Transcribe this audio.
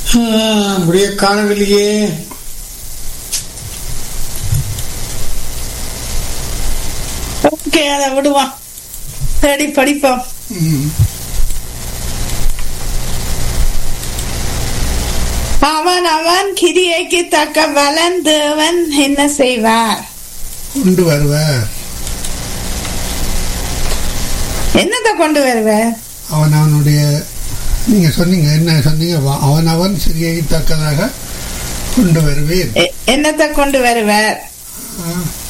அப்படியே காணவில்லையே ஓகே அதை விடுவோம் தேடி படிப்போம் ம். அவன் அவன் கிரியைக்கு தக்க பலன் தேவன் என்ன செய்வார் கொண்டு வருவார் என்னத்தை கொண்டு வருவார் அவன் அவனுடைய நீங்க சொன்னீங்க என்ன சொன்னீங்க வா- அவன் அவன் சிறியை தக்கதாக கொண்டு வருவேன் எ- என்னத்தை கொண்டு வருவார் ஆ,